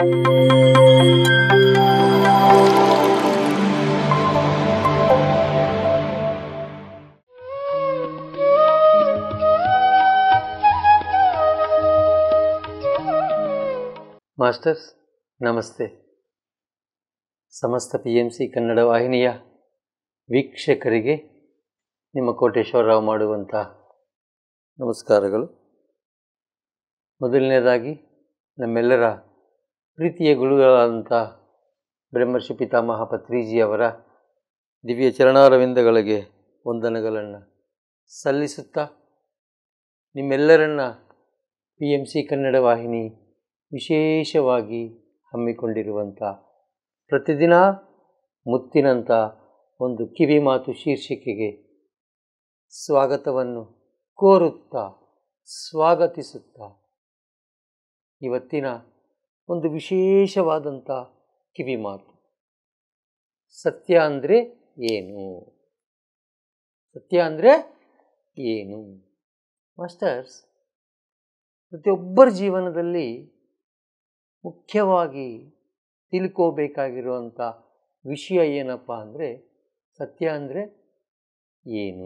masters ನಮಸ್ತೆ ಸಮಸ್ತ P M C Kannada ವಾಹಿನಿಯ ವೀಕ್ಷಕರಿಗೆ ನಿಮ್ಮ ಕೋಟೇಶ್ವರರಾವ್ ಮಾಡುವಂಥ ನಮಸ್ಕಾರಗಳು ಮೊದಲನೇದಾಗಿ ನಮ್ಮೆಲ್ಲರ ಪ್ರೀತಿಯ ಗುರುಗಳಾದಂಥ ಬ್ರಹ್ಮರ್ಷಿ ಪಿತಾಮಹ ಪತ್ರಿಜಿಯವರ ದಿವ್ಯ ಚರಣಾರವಿಂದಗಳಿಗೆ ವಂದನೆಗಳನ್ನು ಸಲ್ಲಿಸುತ್ತಾ ನಿಮ್ಮೆಲ್ಲರನ್ನ ಪಿ ಎಂ ಸಿ ಕನ್ನಡ ವಾಹಿನಿ ವಿಶೇಷವಾಗಿ ಹಮ್ಮಿಕೊಂಡಿರುವಂಥ ಪ್ರತಿದಿನ ಮುತ್ತಿನಂಥ ಒಂದು ಕಿವಿ ಮಾತು ಶೀರ್ಷಿಕೆಗೆ ಸ್ವಾಗತವನ್ನು ಕೋರುತ್ತಾ ಸ್ವಾಗತಿಸುತ್ತಾ ಇವತ್ತಿನ ಒಂದು ವಿಶೇಷವಾದಂಥ ಕಿವಿ ಮಾತು ಸತ್ಯ ಅಂದರೆ ಏನು ಸತ್ಯ ಅಂದರೆ ಏನು ಮಾಸ್ಟರ್ಸ್ ಪ್ರತಿಯೊಬ್ಬರ ಜೀವನದಲ್ಲಿ ಮುಖ್ಯವಾಗಿ ತಿಳ್ಕೋಬೇಕಾಗಿರುವಂಥ ವಿಷಯ ಏನಪ್ಪ ಅಂದರೆ ಸತ್ಯ ಅಂದರೆ ಏನು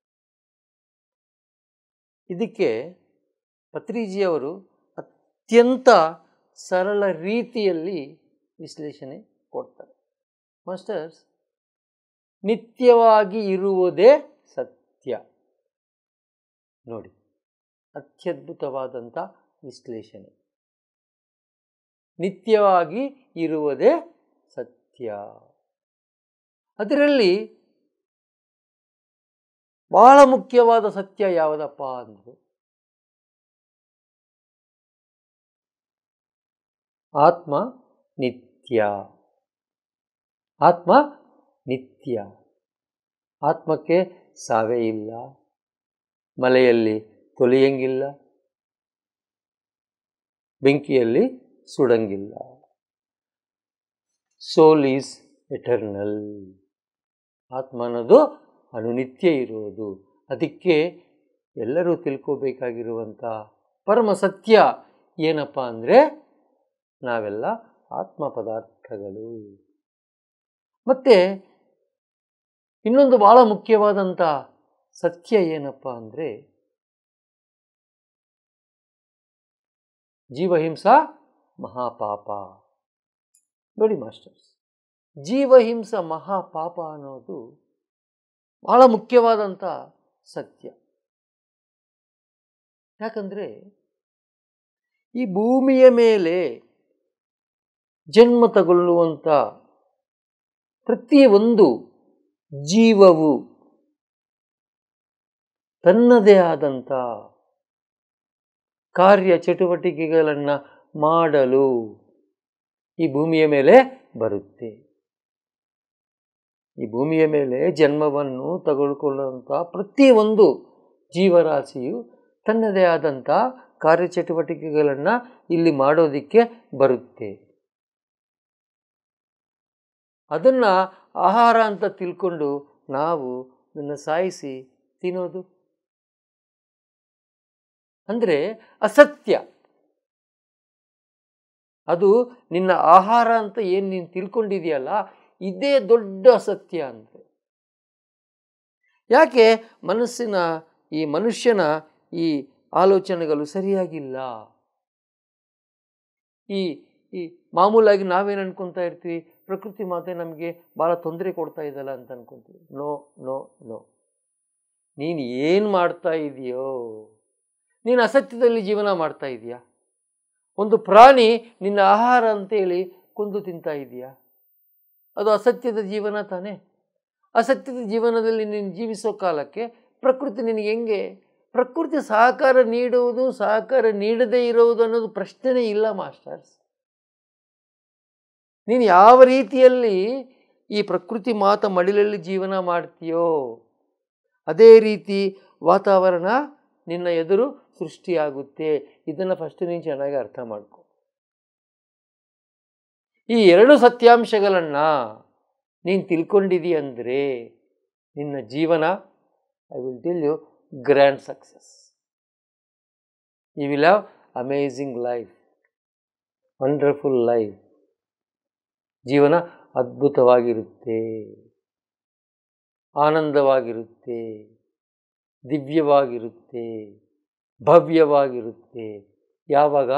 ಇದಕ್ಕೆ ಪತ್ರಿಜಿಯವರು ಅತ್ಯಂತ ಸರಳ ರೀತಿಯಲ್ಲಿ ವಿಶ್ಲೇಷಣೆ ಕೊಡ್ತಾರೆ ಮಾಸ್ಟರ್ಸ್ ನಿತ್ಯವಾಗಿ ಇರುವುದೇ ಸತ್ಯ ನೋಡಿ ಅತ್ಯದ್ಭುತವಾದಂಥ ವಿಶ್ಲೇಷಣೆ ನಿತ್ಯವಾಗಿ ಇರುವುದೇ ಸತ್ಯ ಅದರಲ್ಲಿ ಬಹಳ ಮುಖ್ಯವಾದ ಸತ್ಯ ಯಾವುದಪ್ಪ ಅಂದರೆ ಆತ್ಮ ನಿತ್ಯ ಆತ್ಮ ನಿತ್ಯ ಆತ್ಮಕ್ಕೆ ಸಾವೇ ಇಲ್ಲ ಮಲೆಯಲ್ಲಿ ತೊಲಿಯಂಗಿಲ್ಲ ಬೆಂಕಿಯಲ್ಲಿ ಸುಡಂಗಿಲ್ಲ ಸೋಲ್ ಈಸ್ ಎಟರ್ನಲ್ ಆತ್ಮ ಅನ್ನೋದು ಅನುನಿತ್ಯ ಇರುವುದು ಅದಕ್ಕೆ ಎಲ್ಲರೂ ತಿಳ್ಕೋಬೇಕಾಗಿರುವಂಥ ಪರಮ ಸತ್ಯ ಏನಪ್ಪ ಅಂದರೆ ನಾವೆಲ್ಲ ಆತ್ಮ ಪದಾರ್ಥಗಳು ಮತ್ತು ಇನ್ನೊಂದು ಭಾಳ ಮುಖ್ಯವಾದಂಥ ಸತ್ಯ ಏನಪ್ಪ ಅಂದರೆ ಜೀವಹಿಂಸಾ ಮಹಾಪಾಪ ನೋಡಿ ಮಾಸ್ಟರ್ಸ್ ಜೀವಹಿಂಸ ಮಹಾಪಾಪ ಅನ್ನೋದು ಬಹಳ ಮುಖ್ಯವಾದಂಥ ಸತ್ಯ ಯಾಕಂದರೆ ಈ ಭೂಮಿಯ ಮೇಲೆ ಜನ್ಮ ತಗೊಳ್ಳುವಂಥ ಪ್ರತಿಯೊಂದು ಜೀವವು ತನ್ನದೇ ಆದಂಥ ಕಾರ್ಯ ಚಟುವಟಿಕೆಗಳನ್ನು ಮಾಡಲು ಈ ಭೂಮಿಯ ಮೇಲೆ ಬರುತ್ತೆ ಈ ಭೂಮಿಯ ಮೇಲೆ ಜನ್ಮವನ್ನು ತೆಗೆದುಕೊಳ್ಳುವಂಥ ಪ್ರತಿಯೊಂದು ಜೀವರಾಶಿಯು ತನ್ನದೇ ಆದಂಥ ಕಾರ್ಯಚಟುವಟಿಕೆಗಳನ್ನು ಇಲ್ಲಿ ಮಾಡೋದಕ್ಕೆ ಬರುತ್ತೆ ಅದನ್ನು ಆಹಾರ ಅಂತ ತಿಳ್ಕೊಂಡು ನಾವು ಇದನ್ನು ಸಾಯಿಸಿ ತಿನ್ನೋದು ಅಂದರೆ ಅಸತ್ಯ ಅದು ನಿನ್ನ ಆಹಾರ ಅಂತ ಏನು ನೀನು ತಿಳ್ಕೊಂಡಿದೆಯಲ್ಲ ಇದೇ ದೊಡ್ಡ ಅಸತ್ಯ ಅಂದರೆ ಯಾಕೆ ಮನಸ್ಸಿನ ಈ ಮನುಷ್ಯನ ಈ ಆಲೋಚನೆಗಳು ಸರಿಯಾಗಿಲ್ಲ ಈ ಈ ಮಾಮೂಲಾಗಿ ನಾವೇನು ಅನ್ಕೊತಾ ಇರ್ತೀವಿ ಪ್ರಕೃತಿ ಮಾತೆ ನಮಗೆ ಭಾಳ ತೊಂದರೆ ಕೊಡ್ತಾ ಇದ್ದಲ್ಲ ಅಂತ ಅನ್ಕೊತೀವಿ ನೋ ನೋ ನೋ ನೀನು ಏನು ಮಾಡ್ತಾ ಇದೆಯೋ ನೀನು ಅಸತ್ಯದಲ್ಲಿ ಜೀವನ ಮಾಡ್ತಾ ಇದೆಯಾ ಒಂದು ಪ್ರಾಣಿ ನಿನ್ನ ಆಹಾರ ಅಂತೇಳಿ ಕೊಂದು ತಿಂತಾ ಇದೆಯಾ ಅದು ಅಸತ್ಯದ ಜೀವನ ತಾನೇ ಅಸತ್ಯದ ಜೀವನದಲ್ಲಿ ನೀನು ಜೀವಿಸೋ ಕಾಲಕ್ಕೆ ಪ್ರಕೃತಿ ನಿನಗೆ ಹೆಂಗೆ ಪ್ರಕೃತಿ ಸಹಕಾರ ನೀಡುವುದು ಸಹಕಾರ ನೀಡದೇ ಇರುವುದು ಅನ್ನೋದು ಪ್ರಶ್ನೆನೇ ಇಲ್ಲ ಮಾಸ್ಟರ್ಸ್ ನೀನು ಯಾವ ರೀತಿಯಲ್ಲಿ ಈ ಪ್ರಕೃತಿ ಮಾತ ಮಡಿಲಲ್ಲಿ ಜೀವನ ಮಾಡ್ತೀಯೋ ಅದೇ ರೀತಿ ವಾತಾವರಣ ನಿನ್ನ ಎದುರು ಸೃಷ್ಟಿಯಾಗುತ್ತೆ ಇದನ್ನು ಫಸ್ಟ್ ನೀನು ಚೆನ್ನಾಗಿ ಅರ್ಥ ಮಾಡ್ಕೊ ಈ ಎರಡು ಸತ್ಯಾಂಶಗಳನ್ನು ನೀನು ತಿಳ್ಕೊಂಡಿದಿ ಅಂದರೆ ನಿನ್ನ ಜೀವನ I will tell you grand success you will have amazing life wonderful life ಜೀವನ ಅದ್ಭುತವಾಗಿರುತ್ತೆ ಆನಂದವಾಗಿರುತ್ತೆ ದಿವ್ಯವಾಗಿರುತ್ತೆ ಭವ್ಯವಾಗಿರುತ್ತೆ ಯಾವಾಗ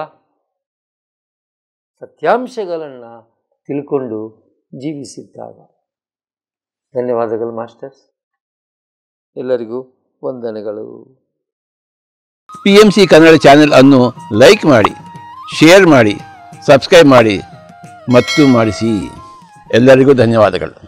ಸತ್ಯಾಂಶಗಳನ್ನು ತಿಳ್ಕೊಂಡು ಜೀವಿಸಿದ್ದಾಗ ಧನ್ಯವಾದಗಳು ಮಾಸ್ಟರ್ಸ್ ಎಲ್ಲರಿಗೂ ವಂದನೆಗಳು P M C Kannada channel ಅನ್ನು ಲೈಕ್ ಮಾಡಿ ಶೇರ್ ಮಾಡಿ ಸಬ್ಸ್ಕ್ರೈಬ್ ಮಾಡಿ ಮತ್ತು ಮಾಡಿಸಿ ಎಲ್ಲರಿಗೂ ಧನ್ಯವಾದಗಳು